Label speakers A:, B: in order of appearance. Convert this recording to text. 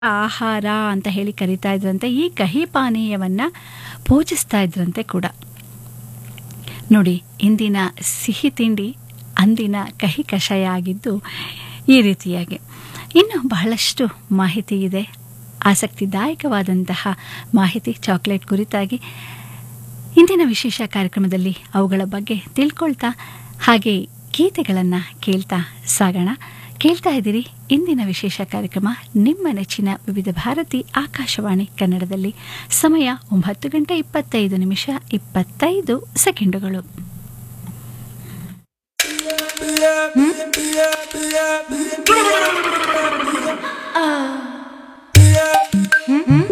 A: ಆಹಾರ ಅಂತ ಹೇಳಿ ಕರೀತಾ ಇದ್ರಂತೆ ಈ ಕಹಿ ಪಾನೀಯವನ್ನ ಪೂಜಿಸ್ತಾ ಇದ್ರಂತೆ ಕೂಡ ನೋಡಿ ಇಂದಿನ ಸಿಹಿ ತಿಂಡಿ ಅಂದಿನ ಕಹಿ ಕಷಾಯ ಆಗಿದ್ದು ಈ ರೀತಿಯಾಗಿ ಇನ್ನು ಬಹಳಷ್ಟು ಮಾಹಿತಿ ಇದೆ ಆಸಕ್ತಿದಾಯಕವಾದಂತಹ ಮಾಹಿತಿ ಚಾಕ್ಲೇಟ್ ಕುರಿತಾಗಿ ಇಂದಿನ ವಿಶೇಷ ಕಾರ್ಯಕ್ರಮದಲ್ಲಿ ಅವುಗಳ ಬಗ್ಗೆ ತಿಳ್ಕೊಳ್ತಾ ಹಾಗೆ ಗೀತೆಗಳನ್ನು ಕೇಳ್ತಾ ಸಾಗೋಣ ಕೇಳ್ತಾ ಇದ್ದೀರಿ ಇಂದಿನ ವಿಶೇಷ ಕಾರ್ಯಕ್ರಮ ನಿಮ್ಮ ನೆಚ್ಚಿನ ವಿವಿಧ ಭಾರತಿ ಆಕಾಶವಾಣಿ ಕನ್ನಡದಲ್ಲಿ ಸಮಯ ಒಂಬತ್ತು ಗಂಟೆ ಇಪ್ಪತ್ತೈದು ನಿಮಿಷ ಇಪ್ಪತ್ತೈದು ಸೆಕೆಂಡುಗಳು
B: Mm-hmm.